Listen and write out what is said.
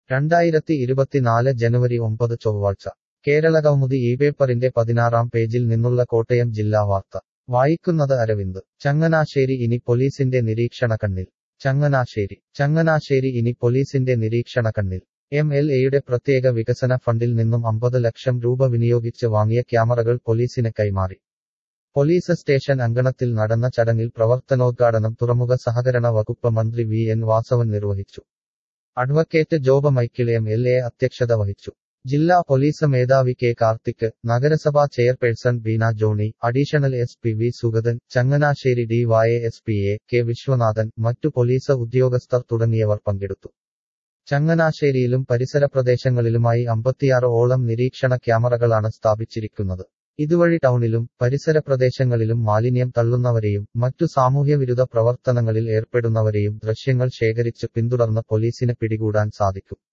രണ്ടായിരത്തി ഇരുപത്തിനാല് ജനുവരി ഒമ്പത് ചൊവ്വാഴ്ച കേരളകൗമുദി ഈ പേപ്പറിന്റെ പതിനാറാം പേജിൽ നിന്നുള്ള കോട്ടയം ജില്ലാ വാർത്ത വായിക്കുന്നത് അരവിന്ദ് ചങ്ങനാശ്ശേരി ഇനി പോലീസിന്റെ നിരീക്ഷണ കണ്ണിൽ ചങ്ങനാശ്ശേരി ചങ്ങനാശ്ശേരി ഇനി പോലീസിന്റെ നിരീക്ഷണ കണ്ണിൽ എം എൽ എയുടെ പ്രത്യേക വികസന ഫണ്ടിൽ നിന്നും അമ്പത് ലക്ഷം രൂപ വിനിയോഗിച്ച് വാങ്ങിയ ക്യാമറകൾ പോലീസിന് കൈമാറി പോലീസ് സ്റ്റേഷൻ അങ്കണത്തിൽ നടന്ന ചടങ്ങിൽ പ്രവർത്തനോദ്ഘാടനം തുറമുഖ സഹകരണ വകുപ്പ് മന്ത്രി വി എൻ വാസവൻ നിർവഹിച്ചു advocate Job Michael M L A അധ്യക്ഷത വഹിച്ചു ജില്ലാ പോലീസ് മേധാവി കെ കാർത്തിക് നഗരസഭാ chairperson Beena Johny additional S P V Sugathan Changanassery D Y S P A K Viswanathan മറ്റു പോലീസ് ഉദ്യോഗസ്ഥർ തുടങ്ങിയവർ പങ്കെടുത്തു ചങ്ങനാശ്ശേരിയിലും പരിസര പ്രദേശങ്ങളിലുമായി അമ്പത്തിയാറ് ഓളം നിരീക്ഷണ ക്യാമറകളാണ് സ്ഥാപിച്ചിരിക്കുന്നത് ഇതുവഴി ടൗണിലും പരിസര പ്രദേശങ്ങളിലും മാലിന്യം തള്ളുന്നവരെയും മറ്റു സാമൂഹ്യവിരുദ്ധ പ്രവർത്തനങ്ങളിൽ ഏർപ്പെടുന്നവരെയും ദൃശ്യങ്ങൾ ശേഖരിച്ച് പിന്തുടർന്ന് പോലീസിന് പിടികൂടാൻ സാധിക്കും